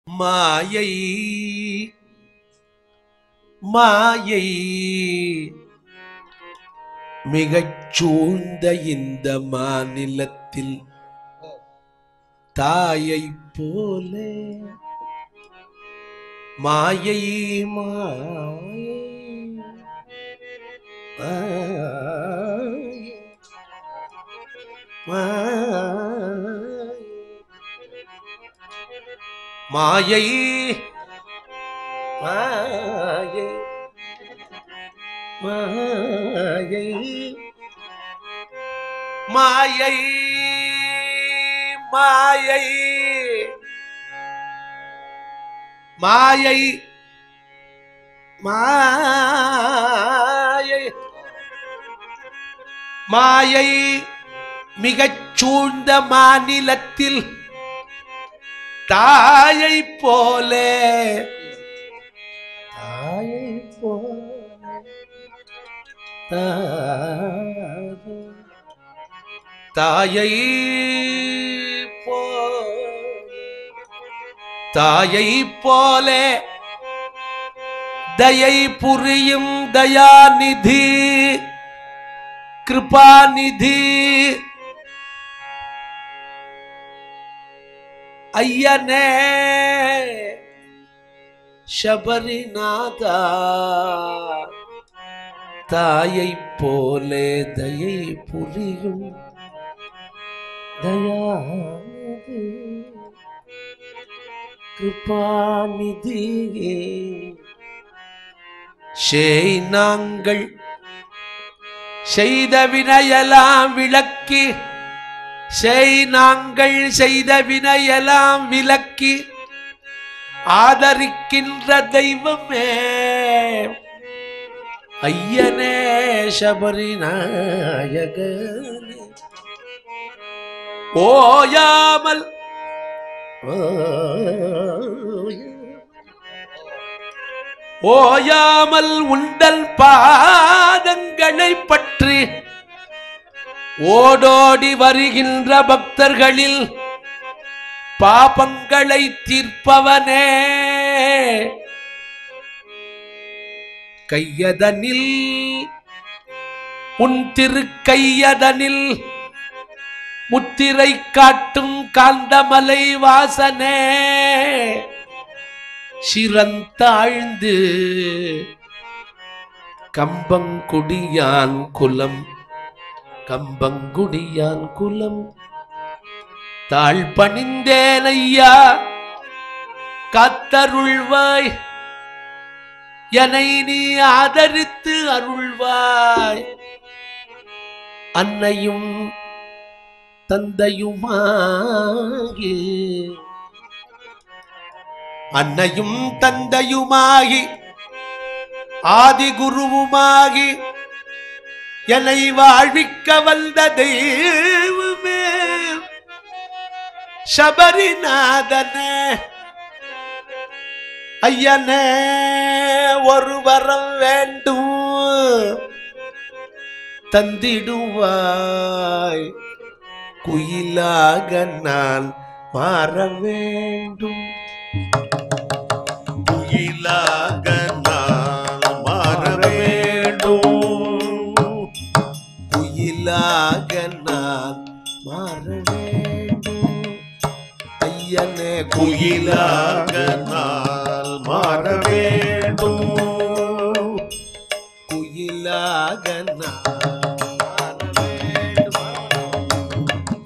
மாயை மாயை மிகச் சூழ்ந்த இந்த மாநிலத்தில் தாயை போலே மாயை மாயை மாயை மாயை மாயை மாயை மாயை மாயை மாயை மாயை மிகச் சூழ்ந்த மாநிலத்தில் தாயை போலே தாயை போலே தாயை தாயை போலே தாயை போலே தயை புரியும் தயாநிதி கிருபாநிதி ஐயனே சபரிநாதா தாயை போலே தயை புரியும் தயாநிதி கிருபாநிதியே சேய் நாங்கள் செய்த வினையெல்லாம் விளக்கி செய் நாங்கள் செய்த வினையெல்லாம் விலக்கி ஆதரிக்கின்ற தெய்வமே ஐயனே சபரிநாயகனே ஓயாமல் ஓயாமல் உண்டல் பாதங்களை பற்றி ஓடோடி வருகின்ற பக்தர்களில் பாபங்களை தீர்ப்பவனே கையதனில் உன் திருக்கையதனில் முத்திரை காட்டும் காந்தமலை வாசனே சிறந்தாழ்ந்து கம்பங்குடியான் குலம் கம்பங்குடியான் குலம் தாழ் பணிந்தேன் ஐயா காத்தருள்வாய் என்னை நீ ஆதரித்து அருள்வாய் அன்னையும் தந்தையுமாகி அன்னையும் தந்தையுமாகி ஆதி குருவுமாகி என்னை வாழ்விக்க வந்த தெய்வமே சபரிநாதனே ஐயனே ஒரு வரம் வேண்டும் தந்திடுவாய் குயிலாக நான் மாற வேண்டும் குயிலாக நான் மாற வேண்டும் குயிலாக நான் மாற வேண்டும் ஐயனே குயிலாக நான் மாற வேண்டும் குயிலாக நான் மாற வேண்டும்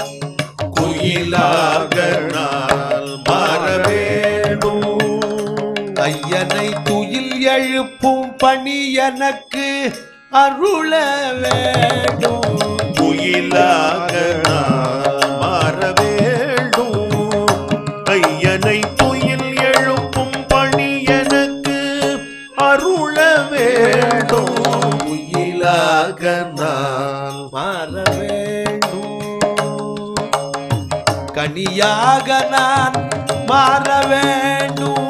குயிலாக நான் மாற வேண்டும் ஐயனை துயில் எழுப்பும் பணி எனக்கு அருள வேண்டும் குயிலாக நான் மாற வேண்டும் ஐயனை துயில் எழுப்பும் பணி எனக்கு அருள வேண்டும் குயிலாக நான் மாற வேண்டும் கனியாக நான் மாற வேண்டும்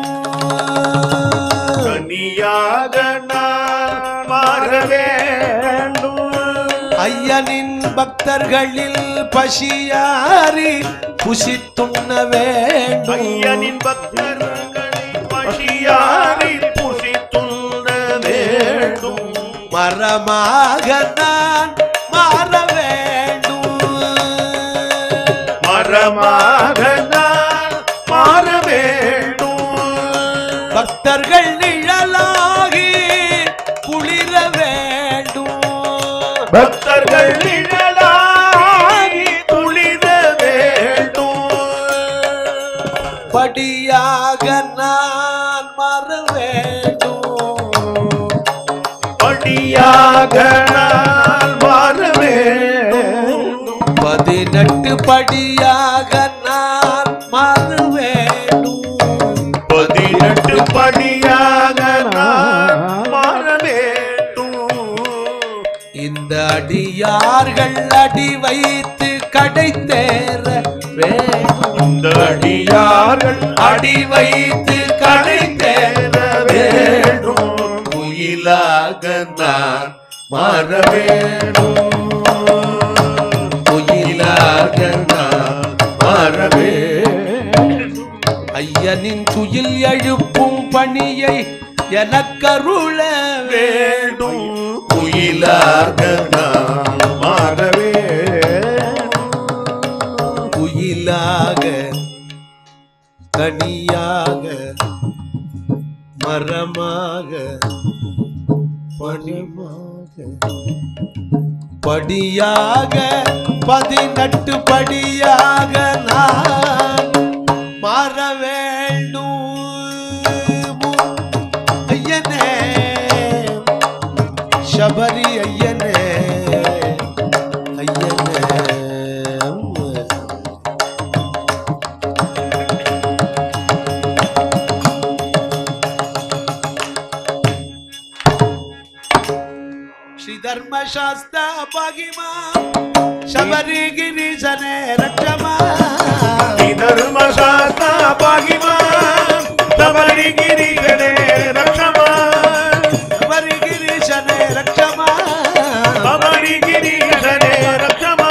கனியாக நான் மாற வேண்டும் ஐயனின் பக்தர்களில் பசியாரி புசித்துண்ண வேண்டும் ஐயனின் பக்தர்கள் மரமாக நான் மாற வேண்டும் மரமாக நான் மாற வேண்டும் பக்தர்கள் நிழலாகி குளிர வேண்டும் பக்தர்கள் நிழலாகி துளிர வேண்டும் படியாக நான் மாற வேண்டும் படியாக நான் மாற வேண்டும் பதினெட்டு படியாக நான் மாற வேண்டும் பதினெட்டு படியாக நான் மாற வேண்டும் இந்த அடியார்கள் அடி வைத்து கடை தேர வேண்டும் இந்த அடியார்கள் அடி வைத்து கடை தேர வேண்டும் குயிலாக நான் மாற வேண்டும் குயிலாக நான் மாற வேண்டும் ஐயனின் துயில் எழுப்பும் பணியை எனக்கருள வேண்டும் குயிலாக நான் மாற வேண்டும் குயிலாக கனியாக மரமாக பணிமாக படியாக பதினெட்டு படியாக நான் மாற வேண்டும் ஐயனே சபரி ஐயனே ஐயனே ಶ್ರೀ ಧರ್ಮಶಾಸ್ತ್ರ ಪಗಿಮಾ ಶಬರಿ ಗಿರಿಜನೆ ರಕ್ಷಮ ಧರ್ಮಶಾಸ್ತ್ರ ಪಾಗಿಮಾ ತಮರಿ ಗಿರಿಗಣೆ ರಕ್ಷಮಾ ಶಬರಿ ಗಿರಿಜನೆ ರಕ್ಷಮ ತಮರಿ ಗಿರಿಗಣೆ ರಕ್ಷಮಾ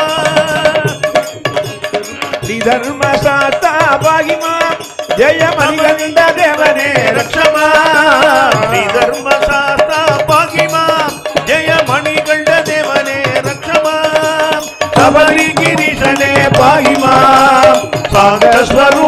ಧರ್ಮಶಾಸ್ತ್ರ ಪಾಗಿಮಾ ಜಯ ಮಣಿಗಂಡ ದೇವನೇ ರಕ್ಷಮಾ ಧರ್ಮಶಾಸ್ತ್ರ ಪಾಗಿಮಾ ಜಯ ಮಣಿಗಂಡ ದೇವನೇ ರಕ್ಷಮಾ ಶಬರಿ ಗಿರಿಶನೆ ಪಾಹಿಮಾ ಸಾಗರ ಸ್ವರೂಪ